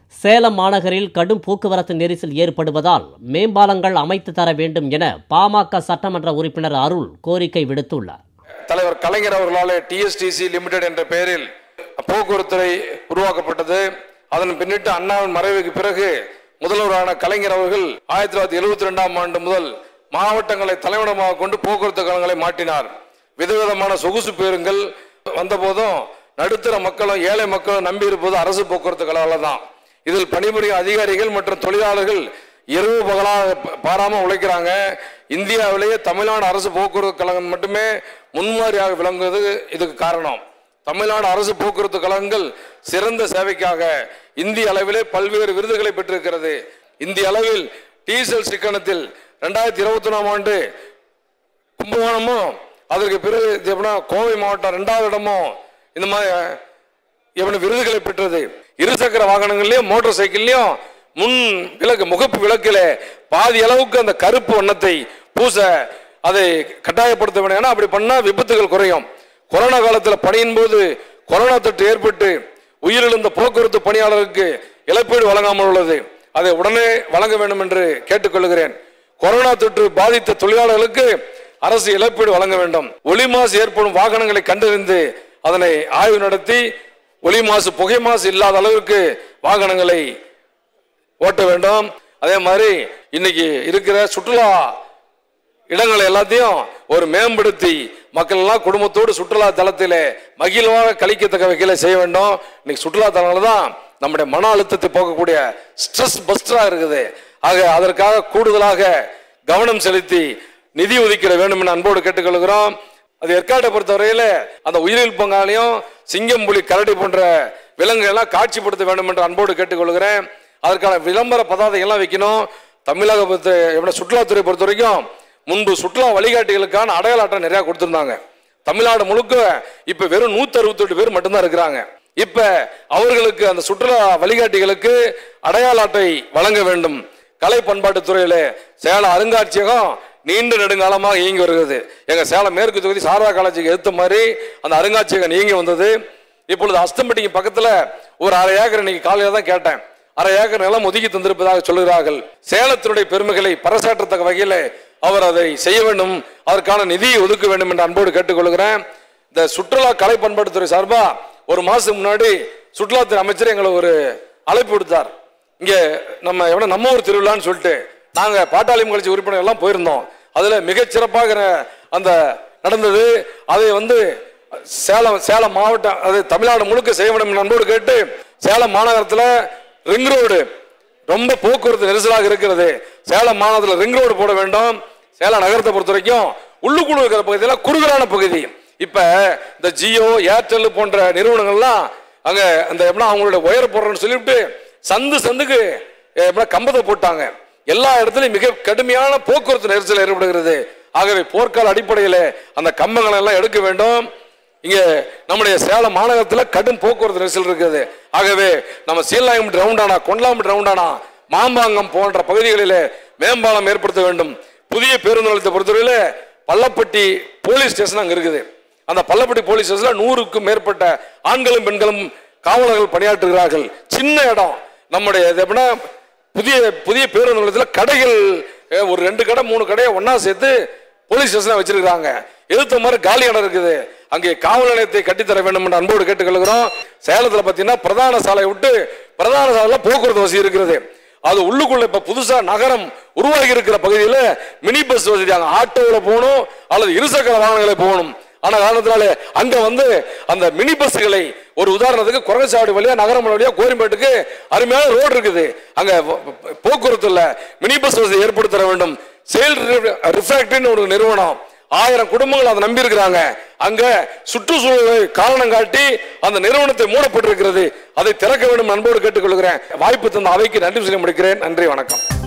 சேலம் மாநகரில் கடும் போக்குவரத்து நெரிசல் ஏற்படுவதால் மேம்பாலங்கள் அமைத்து தர வேண்டும் என பாமக சட்டமன்ற உறுப்பினர் அருள் கோரிக்கை விடுத்துள்ளார் தலைவர் கலைஞர் அவர்களால் டிஎஸ்டிசி லிமிடெட் என்ற பெயரில் போக்குவரத்துறை உருவாக்கப்பட்டது அதன் பின்னிட்டு அண்ணாவின் மறைவுக்கு பிறகு முதல்வரான கலைஞர் அவர்கள் ஆயிரத்தி தொள்ளாயிரத்தி எழுபத்தி ரெண்டாம் ஆண்டு முதல் மாவட்டங்களை தலைமையிடமாக கொண்டு போக்குவரத்து கழகங்களை மாற்றினார் விதவிதமான சொகுசு பேருங்கள் வந்தபோதும் நடுத்தர மக்களும் ஏழை மக்களும் நம்பி இருப்பது அரசு போக்குவரத்து கழகம் தான் இதில் பணிபுரியும் அதிகாரிகள் மற்றும் தொழிலாளர்கள் இரவு பகலாக ப- பாராம உழைக்கிறாங்க இந்தியாவிலேயே தமிழ்நாடு அரசு போக்குவரத்து கழகம் மட்டுமே முன்மாதிரியாக விளங்குவது இதுக்கு காரணம் தமிழ்நாடு அரசு போக்குவரத்து கழகங்கள் சிறந்த சேவைக்காக இந்திய அளவிலே பல்வேறு விருதுகளை பெற்றிருக்கிறது இந்திய அளவில் டீசல் சிக்கனத்தில் ரெண்டாயிரத்தி இருபத்தி ஒன்றாம் ஆண்டு கும்பகோணமும் அதற்கு பிறகு இது எப்படின்னா கோவை மாவட்டம் ரெண்டாவது இடமும் இந்த மாதிரி எப்படி விருதுகளை பெற்றது இருசக்கர வாகனங்கள்லயும் மோட்டார் சைக்கிள்லயும் முன் விளக்கு முகப்பு விளக்குல பாதி அளவுக்கு அந்த கருப்பு வண்ணத்தை பூச அதை கட்டாயப்படுத்த வேண்டும் ஏன்னா அப்படி பண்ணா விபத்துகள் குறையும் கொரோனா காலத்தில் பணியின் போது கொரோனா தொற்று ஏற்பட்டு உயிரிழந்த போக்குவரத்து பணியாளருக்கு இழப்பீடு வழங்காமல் உள்ளது அதை உடனே வழங்க வேண்டும் என்று கேட்டுக்கொள்கிறேன் கொரோனா தொற்று பாதித்த தொழிலாளர்களுக்கு அரசு இழப்பீடு வழங்க வேண்டும் ஒளி மாசு ஏற்படும் வாகனங்களை கண்டறிந்து அதனை ஆய்வு நடத்தி ஒளி மாசு புகை மாசு இல்லாத அளவிற்கு வாகனங்களை ஓட்ட வேண்டும் அதே மாதிரி இன்னைக்கு இருக்கிற சுற்றுலா இடங்களை எல்லாத்தையும் ஒரு மேம்படுத்தி மக்கள் எல்லாம் குடும்பத்தோடு சுற்றுலா தலத்திலே மகிழ்வாக கழிக்கத்தக்க வகையில் செய்ய வேண்டும் இன்னைக்கு சுற்றுலா தலங்கள் தான் நம்முடைய மன அழுத்தத்தை போக்கக்கூடிய ஸ்ட்ரெஸ் பஸ்டரா இருக்குது ஆக அதற்காக கூடுதலாக கவனம் செலுத்தி நிதி ஒதுக்கிட வேண்டும் என அன்போடு கேட்டுக்கொள்கிறோம் அது ஏற்காட்டை பொறுத்தவரையில அந்த உயிரில் பங்காளியும் சிங்கம் புலி கரடி போன்ற விலங்குகள் எல்லாம் காட்சிப்படுத்த வேண்டும் என்று அன்போடு கேட்டுக்கொள்கிறேன் அதற்கான விளம்பர பதாதைகள் எல்லாம் வைக்கணும் தமிழக பொறுத்த எப்படி சுற்றுலாத்துறை பொறுத்த வரைக்கும் முன்பு சுற்றுலா வழிகாட்டிகளுக்கான அடையாள அட்டை நிறைய கொடுத்திருந்தாங்க தமிழ்நாடு முழுக்க இப்ப வெறும் நூத்தி அறுபத்தெட்டு பேர் மட்டும்தான் இருக்கிறாங்க இப்ப அவர்களுக்கு அந்த சுற்றுலா வழிகாட்டிகளுக்கு அடையாள அட்டை வழங்க வேண்டும் கலை பண்பாட்டுத் துறையில சேலம் அருங்காட்சியகம் நீண்ட நெடுங்காலமாக இயங்கி வருகிறது எங்க சேலம் மேற்கு தொகுதி சாரதா காலேஜுக்கு எடுத்த மாதிரி அந்த அருங்காட்சியகம் இயங்கி வந்தது இப்பொழுது அஸ்தம்பட்டிக்கு பக்கத்துல ஒரு அரை ஏக்கர் இன்னைக்கு காலையில தான் கேட்டேன் அரை ஏக்கர் நிலம் ஒதுக்கி தந்திருப்பதாக சொல்கிறார்கள் சேலத்தினுடைய பெருமைகளை பறைசாற்றத்தக்க வகையில் அவர் அதை செய்ய வேண்டும் அதற்கான நிதியை ஒதுக்க வேண்டும் என்று அன்போடு கேட்டுக்கொள்கிறேன் இந்த சுற்றுலா கலை பண்பாட்டுத்துறை சார்பா ஒரு மாசத்துக்கு முன்னாடி சுற்றுலாத்துறை அமைச்சர் எங்களுக்கு ஒரு அழைப்பு விடுத்தார் இங்க நம்ம எவ்வளவு நம்ம ஊர் திருவிழான்னு சொல்லிட்டு நாங்க பாட்டாளி கட்சி உறுப்பினர் எல்லாம் போயிருந்தோம் அதுல மிகச் சிறப்பாக அந்த நடந்தது அதை வந்து சேலம் சேலம் மாவட்டம் அது தமிழ்நாடு முழுக்க செய்ய வேண்டும் என்று அன்போடு கேட்டு சேலம் மாநகரத்தில் ரிங் ரோடு ரொம்ப போக்குவரத்து நெரிசலாக இருக்கிறது சேலம் மாநகரத்தில் ரிங் ரோடு போட வேண்டும் சேலம் நகரத்தை பொறுத்த வரைக்கும் உள்ளுக்குள்ள இருக்கிற பகுதியெல்லாம் குறுகலான பகுதி இப்ப இந்த ஜியோ ஏர்டெல் போன்ற நிறுவனங்கள்லாம் அங்க அந்த எப்படின்னா அவங்களுடைய ஒயர் போடுறேன்னு சொல்லிவிட்டு சந்து சந்துக்கு அஹ், எப்படின்னா கம்பத்தை போட்டாங்க எல்லா இடத்துலையும் மிக கடுமையான போக்குவரத்து நெரிசல் ஏற்படுகிறது ஆகவே போர்க்கால அடிப்படையில் அந்த கம்பங்களை எல்லாம் எடுக்க வேண்டும் இங்க நம்முடைய சேலம் மாநகரத்தில் கடும் போக்குவரத்து நெரிசல் இருக்குது ஆகவே நம்ம சீலாயம் ரவுண்டானா கொண்டலாம்பட்டு ரவுண்டானா மாம்பாங்கம் போன்ற பகுதிகளிலே மேம்பாலம் ஏற்படுத்த வேண்டும் புதிய பேருந்து நிலையத்தை பொறுத்தவரையில பள்ளப்பட்டி போலீஸ் ஸ்டேஷன் அங்க இருக்குது அந்த பள்ளப்பட்டி போலீஸ் ஸ்டேஷன்ல நூறுக்கும் மேற்பட்ட ஆண்களும் பெண்களும் காவலர்கள் பணியாற்றுகிறார்கள் சின்ன இடம் நம்முடைய இது எப்படின்னா புதிய புதிய பேருந்து நிலையத்தில் கடைகள் அஹ், ஒரு ரெண்டு கடை மூணு கடையை ஒண்ணா சேர்த்து போலீஸ் ஸ்டேஷனா வச்சிருக்காங்க எதிர்த்த மாதிரி காலி இடம் இருக்குது அங்கே காவல் நிலையத்தை கட்டித்தர வேண்டும் என்று அன்போடு கேட்டுக்கொள்கிறோம் சேலத்துல பாத்தீங்கன்னா பிரதான சாலை விட்டு பிரதான சாலையில போக்குவரத்து வசதி இருக்கிறது அது உள்ளுக்குள்ள இப்ப புதுசா நகரம் உருவாகி இருக்கிற பகுதியில் மினி பஸ் வசதி அங்க ஆட்டோவில் போகணும் அல்லது இருசக்கர வாகனங்களை போகணும் ஆனா காரணத்தினால அங்க வந்து அந்த மினி பஸ்களை ஒரு உதாரணத்துக்கு குரங்கசாவடி வழியா நகரம் வழியா கோரிம்பேட்டுக்கு அருமையான ரோடு இருக்குது அங்க வ- வ- போக்குவரத்து இல்ல மினி பஸ் வசதி ஏற்படுத்த தர வேண்டும் செயல் ரிஃபாக்டரின்னு ஒரு நிறுவனம் ஆயிரம் குடும்பங்கள் அதை நம்பி இருக்கிறாங்க அங்க சுற்றுச்சூழலை காரணம் காட்டி அந்த நிறுவனத்தை மூடப்பட்டிருக்கிறது அதை திறக்க வேண்டும் அன்போடு கேட்டுக்கொள்கிறேன் வாய்ப்பு தந்த அவைக்கு நன்றி சொல்லி முடிக்கிறேன் நன்றி வணக்கம்